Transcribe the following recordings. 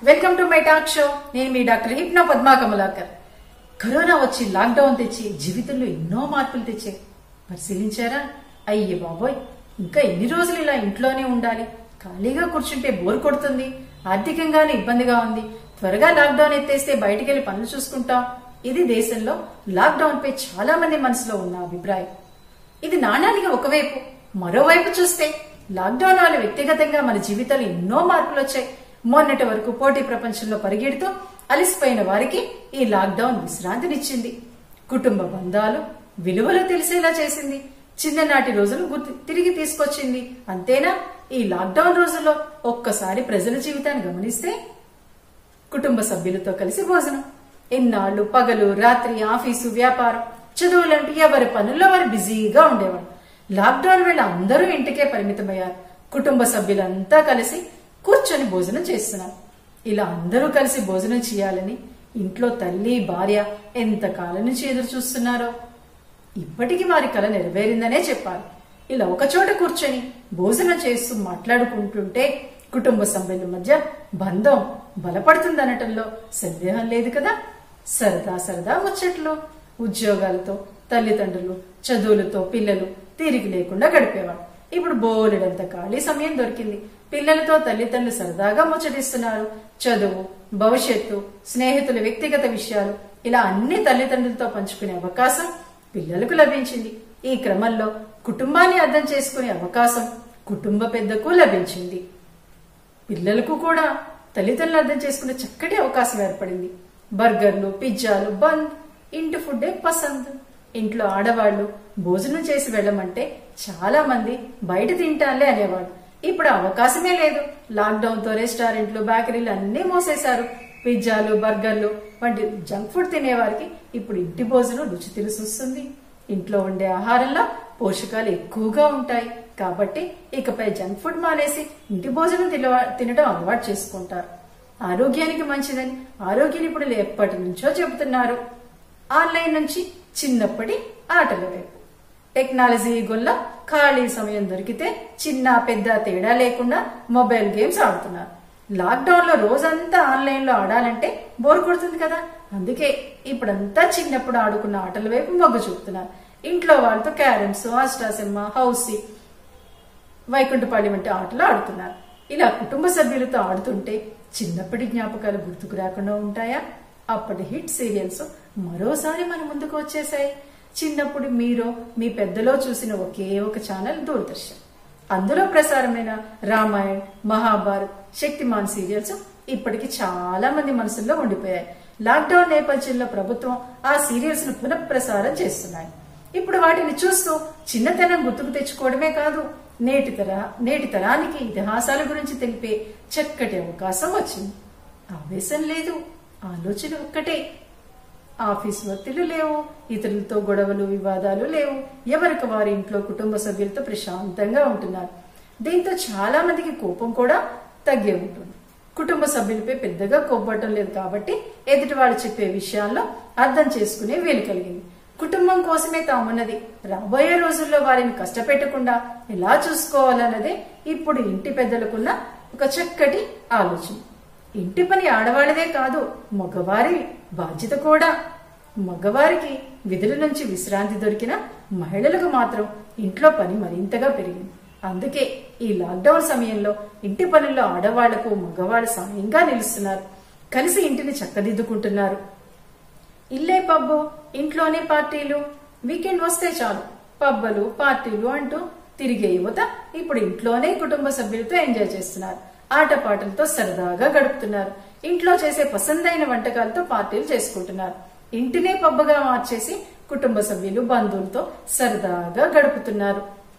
welcome to my talk show నేను మీ doctor hypno Padma Kamalakar corona వచ్చి లాక్డౌన్ తెచ్చి జీవితంలో ఎన్నో మార్పులు తెచ్చే పరిశీలించారా అయ్యే బాబోయ్ ఇంకా ఎన్ని రోజులు ఇలా ఇంట్లోనే ఉండాలి ఖాళీగా కూర్చుంటే బోర్ కొడుతుంది ఆర్థికంగానే ఇబ్బందిగా ఉంది త్వరగా లాక్డౌన్ ఎత్తేస్తే బయటికి వెళ్లి పనులు చూసుకుంటాం ఇది దేశంలో లాక్డౌన్ పై చాలా మంది మనసులో ఉన్న అభిప్రాయం ఇది నాణానికి ఒకవైపు మరోవైపు చూస్తే లాక్డౌన్ వల్ల వ్యక్తిగతంగా మన జీవితాలు ఎన్నో మార్పులు వచ్చాయి మొన్నటి వరకు పోటీ ప్రపంచంలో పరిగెడుతూ అలిసిపోయిన వారికి ఈ లాక్డౌన్ విశ్రాంతినిచ్చింది కుటుంబ బంధాలు విలువలు తెలిసేలా చేసింది చిన్ననాటి రోజులు గుర్తు తిరిగి తీసుకొచ్చింది అంతేనా ఈ లాక్డౌన్ రోజుల్లో ఒక్కసారి ప్రజల జీవితాన్ని గమనిస్తే కుటుంబ సభ్యులతో కలిసి భోజనం ఎన్నాళ్ళు పగలు రాత్రి ఆఫీసు వ్యాపారం చదువులంటూ ఎవరి పనుల్లో వారు బిజీగా ఉండేవారు లాక్డౌన్ వేళ అందరూ ఇంటికే పరిమితమయ్యారు కుటుంబ సభ్యులంతా కలిసి కూర్చొని భోజనం చేస్తున్నారు ఇలా అందరూ కలిసి భోజనం చేయాలని ఇంట్లో తల్లి భార్య ఎంత కాలం నుంచి ఎదురు చూస్తున్నారో ఇప్పటికి వారి కల నెరవేరిందనే చెప్పాలి ఇలా ఒకచోట కూర్చొని భోజనం చేస్తూ మాట్లాడుకుంటుంటే కుటుంబ సభ్యుల మధ్య బంధం బలపడుతుందనటంలో సందేహం లేదు కదా సరదా సరదా ముచ్చట్లు ఉద్యోగాలతో తల్లిదండ్రులు చదువులతో పిల్లలు తీరిక లేకుండా గడిపేవాడు ఇప్పుడు బోలెడంత ఖాళీ సమయం దొరికింది పిల్లలతో తల్లిదండ్రులు సరదాగా ముచ్చటిస్తున్నారు చదువు భవిష్యత్తు స్నేహితుల వ్యక్తిగత విషయాలు ఇలా అన్ని తల్లిదండ్రులతో పంచుకునే అవకాశం పిల్లలకు లభించింది ఈ క్రమంలో కుటుంబాన్ని అర్థం చేసుకునే అవకాశం కుటుంబ పెద్దకు లభించింది పిల్లలకు కూడా తల్లిదండ్రులు అర్థం చేసుకునే చక్కటి అవకాశం ఏర్పడింది బర్గర్లు పిజ్జాలు బంద్ ఇంటి ఫుడ్డే పసంద్ ఇంట్లో ఆడవాళ్లు భోజనం చేసి వెళ్ళమంటే చాలా మంది బయట తింటాలే అనేవాళ్ళు ఇప్పుడు ఆ అవకాశమే లేదు లాక్డౌన్ తో రెస్టారెంట్లు బేకరీలు అన్నీ మూసేశారు పిజ్జాలు బర్గర్లు వంటి జంక్ ఫుడ్ తినేవారికి ఇప్పుడు ఇంటి భోజనం రుచి తెలిసొస్తుంది ఇంట్లో ఉండే ఆహారంలో పోషకాలు ఎక్కువగా ఉంటాయి కాబట్టి ఇకపై జంక్ ఫుడ్ మానేసి ఇంటి భోజనం తినవ- తినడం అలవాటు చేసుకుంటారు ఆరోగ్యానికి మంచిదని ఆరోగ్య నిపుణులు ఎప్పటి నుంచో చెబుతున్నారు ఆన్లైన్ నుంచి చిన్నప్పటి ఆటల వైపు టెక్నాలజీ గొల్ల ఖాళీ సమయం దొరికితే చిన్న పెద్ద తేడా లేకుండా మొబైల్ గేమ్స్ ఆడుతున్నారు లాక్డౌన్ లో రోజంతా ఆన్లైన్ లో ఆడాలంటే బోర్ కొడుతుంది కదా అందుకే ఇప్పుడంతా చిన్నప్పుడు ఆడుకున్న ఆటల వైపు మొగ్గు చూపుతున్నారు ఇంట్లో వాళ్ళతో క్యారమ్స్ అష్టాసమ్మ హౌసీ వైకుంఠపాళి వంటి ఆటలు ఆడుతున్నారు ఇలా కుటుంబ సభ్యులతో ఆడుతుంటే చిన్నప్పటి జ్ఞాపకాలు గుర్తుకు రాకుండా ఉంటాయా అప్పటి హిట్ సీరియల్స్ మరోసారి మన ముందుకు వచ్చేసాయి చిన్నప్పుడు మీరు మీ పెద్దలో చూసిన ఒకే ఒక ఛానల్ దూరదర్శన్ అందులో ప్రసారమైన రామాయణ్ మహాభారత్ శక్తిమాన్ సీరియల్స్ ఇప్పటికి చాలా మంది మనసుల్లో ఉండిపోయాయి లాక్డౌన్ నేపథ్యంలో ప్రభుత్వం ఆ సీరియల్స్ ను పునఃప్రసారం చేస్తున్నాయి ఇప్పుడు వాటిని చూస్తూ చిన్నతనం గుర్తుకు తెచ్చుకోవడమే కాదు నేటి తర నేటి తరానికి ఇతిహాసాల గురించి తెలిపే చక్కటి అవకాశం వచ్చింది ఆవేశం లేదు ఆలోచన ఒక్కటే ఆఫీస్ ఒత్తిళ్లు లేవు ఇతరులతో గొడవలు వివాదాలు లేవు ఎవరికి వారి ఇంట్లో కుటుంబ సభ్యులతో ప్రశాంతంగా ఉంటున్నారు దీంతో చాలా మందికి కోపం కూడా తగ్గే ఉంటుంది కుటుంబ సభ్యులపై పెద్దగా కోప్పటం లేదు కాబట్టి ఎదుటి వాళ్ళు చెప్పే విషయాల్లో అర్థం చేసుకునే వీలు కలిగింది కుటుంబం కోసమే తామున్నది రాబోయే రోజుల్లో వారిని కష్టపెట్టకుండా ఎలా చూసుకోవాలన్నదే ఇప్పుడు ఇంటి పెద్దలకున్న ఒక చక్కటి ఆలోచన ఇంటి పని ఆడవాళ్ళదే కాదు మగవారి బాధ్యత కూడా మగవారికి విధుల నుంచి విశ్రాంతి దొరికిన మహిళలకు మాత్రం ఇంట్లో పని మరింతగా పెరిగింది అందుకే ఈ లాక్డౌన్ సమయంలో ఇంటి పనుల్లో ఆడవాళ్లకు మగవాళ్ళు సాయంగా నిలుస్తున్నారు కలిసి ఇంటిని చక్కదిద్దుకుంటున్నారు ఇల్లే పబ్బు ఇంట్లోనే పార్టీలు వీకెండ్ వస్తే చాలు పబ్బలు పార్టీలు అంటూ తిరిగే యువత ఇప్పుడు ఇంట్లోనే కుటుంబ సభ్యులతో ఎంజాయ్ చేస్తున్నారు ఆటపాటలతో సరదాగా గడుపుతున్నారు ఇంట్లో చేసే పసందైన వంటకాలతో పార్టీలు చేసుకుంటున్నారు ఇంటినే పబ్బగా మార్చేసి కుటుంబ సభ్యులు బంధువులతో సరదాగా గడుపుతున్నారు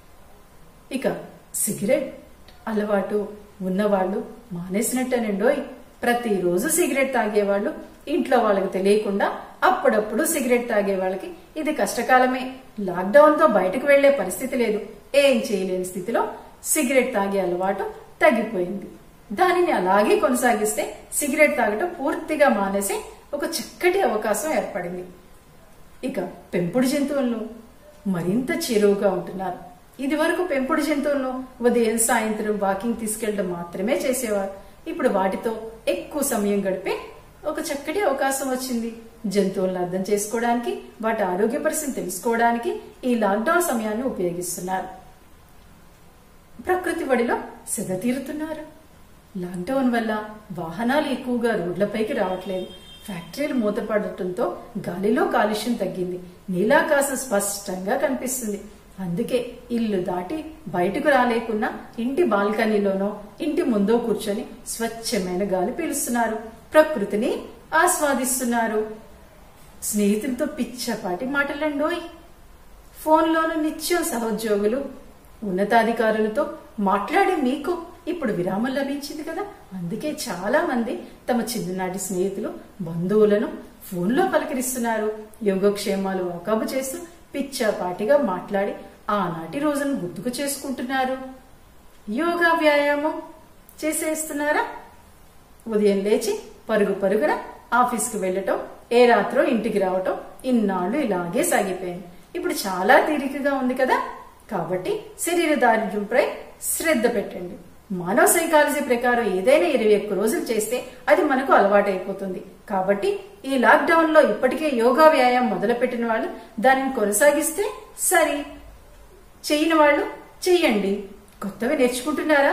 ఇక సిగరెట్ అలవాటు ఉన్నవాళ్ళు మానేసినట్టేనండోయ్ ప్రతిరోజు సిగరెట్ తాగేవాళ్ళు ఇంట్లో వాళ్ళకి తెలియకుండా అప్పుడప్పుడు సిగరెట్ తాగే వాళ్ళకి ఇది కష్టకాలమే లాక్డౌన్ తో బయటకు వెళ్లే పరిస్థితి లేదు ఏం చేయలేని స్థితిలో సిగరెట్ తాగే అలవాటు తగ్గిపోయింది దానిని అలాగే కొనసాగిస్తే సిగరెట్ తాగటం పూర్తిగా మానేసి ఒక చక్కటి అవకాశం ఏర్పడింది ఇక పెంపుడు జంతువులను మరింత చేరువుగా ఉంటున్నారు ఇది వరకు పెంపుడు జంతువులను ఉదయం సాయంత్రం వాకింగ్ తీసుకెళ్లడం మాత్రమే చేసేవారు ఇప్పుడు వాటితో ఎక్కువ సమయం గడిపే ఒక చక్కటి అవకాశం వచ్చింది జంతువులను అర్థం చేసుకోవడానికి వాటి ఆరోగ్య పరిస్థితిని తెలుసుకోవడానికి ఈ లాక్డౌన్ సమయాన్ని ఉపయోగిస్తున్నారు ప్రకృతి వడిలో సెద తీరుతున్నారు లాక్డౌన్ వల్ల వాహనాలు ఎక్కువగా రోడ్లపైకి రావట్లేదు ఫ్యాక్టరీలు మూతపడటంతో గాలిలో కాలుష్యం తగ్గింది నీలాకాశం స్పష్టంగా కనిపిస్తుంది అందుకే ఇల్లు దాటి బయటకు రాలేకున్నా ఇంటి బాల్కనీలోనో ఇంటి ముందో కూర్చొని స్వచ్ఛమైన గాలి పీలుస్తున్నారు ప్రకృతిని ఆస్వాదిస్తున్నారు స్నేహితులతో పిచ్చపాటి మాటలండోయ్ ఫోన్లోను నిత్యం సహోద్యోగులు ఉన్నతాధికారులతో మాట్లాడే మీకు ఇప్పుడు విరామం లభించింది కదా అందుకే చాలా మంది తమ చిన్ననాటి స్నేహితులు బంధువులను ఫోన్లో పలకరిస్తున్నారు యోగక్షేమాలు వాకబు చేస్తూ పిచ్చాపాటిగా మాట్లాడి ఆనాటి రోజును గుర్తుకు చేసుకుంటున్నారు యోగా వ్యాయామం చేసేస్తున్నారా ఉదయం లేచి పరుగు పరుగున ఆఫీస్కి వెళ్ళటం ఏ రాత్రో ఇంటికి రావటం ఇన్నాళ్ళు ఇలాగే సాగిపోయింది ఇప్పుడు చాలా తీరికగా ఉంది కదా కాబట్టి శరీర దారిద్ర్యంపై శ్రద్ధ పెట్టండి మానవ సైకాలజీ ప్రకారం ఏదైనా ఇరవై ఒక్క రోజులు చేస్తే అది మనకు అలవాటైపోతుంది కాబట్టి ఈ లాక్డౌన్ లో ఇప్పటికే యోగా వ్యాయామం మొదలుపెట్టిన వాళ్ళు దానిని కొనసాగిస్తే సరి చెయ్యని వాళ్ళు చెయ్యండి కొత్తవి నేర్చుకుంటున్నారా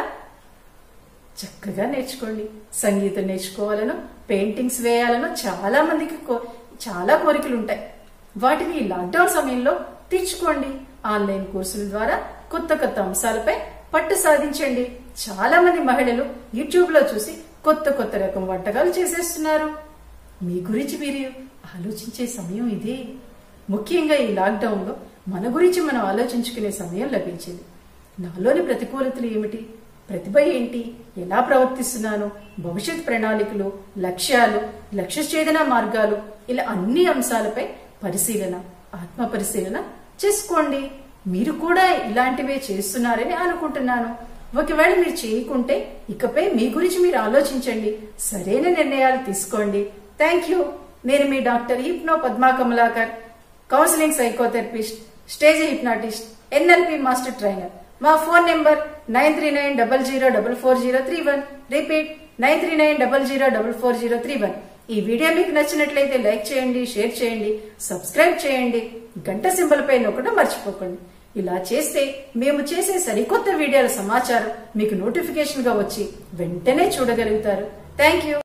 చక్కగా నేర్చుకోండి సంగీతం నేర్చుకోవాలను పెయింటింగ్స్ వేయాలను చాలా మందికి కో- చాలా కోరికలు ఉంటాయి వాటిని ఈ లాక్డౌన్ సమయంలో తీర్చుకోండి ఆన్లైన్ కోర్సుల ద్వారా కొత్త కొత్త అంశాలపై పట్టు సాధించండి చాలా మంది మహిళలు యూట్యూబ్ లో చూసి కొత్త కొత్త రకం వంటకాలు చేసేస్తున్నారు మీ గురించి మీరు ఆలోచించే సమయం ఇదే ముఖ్యంగా ఈ లాక్డౌన్ లో మన గురించి మనం ఆలోచించుకునే సమయం లభించింది నాలోని ప్రతికూలతలు ఏమిటి ప్రతిభ ఏంటి ఎలా ప్రవర్తిస్తున్నాను భవిష్యత్ ప్రణాళికలు లక్ష్యాలు లక్ష్య ఛేదన మార్గాలు ఇలా అన్ని అంశాలపై పరిశీలన ఆత్మ పరిశీలన చేసుకోండి మీరు కూడా ఇలాంటివే చేస్తున్నారని అనుకుంటున్నాను ఒకవేళ మీరు చేయకుంటే ఇకపై మీ గురించి మీరు ఆలోచించండి సరైన నిర్ణయాలు తీసుకోండి థ్యాంక్ యూ నేను మీ doctor hypno Padma Kamalakar counselling psychotherapist stage hypnotist NLP master trainer మా phone number nine three nine double zero double four zero three one repeat nine three nine double zero double four zero three one ఈ video మీకు నచ్చినట్లయితే like చేయండి share చేయండి subscribe చేయండి గంట symbol పై నొక్కడం మర్చిపోకండి ఇలా చేస్తే మేము చేసే సరికొత్త వీడియోల సమాచారం మీకు నోటిఫికేషన్ గా వచ్చి వెంటనే చూడగలుగుతారు థ్యాంక్ యూ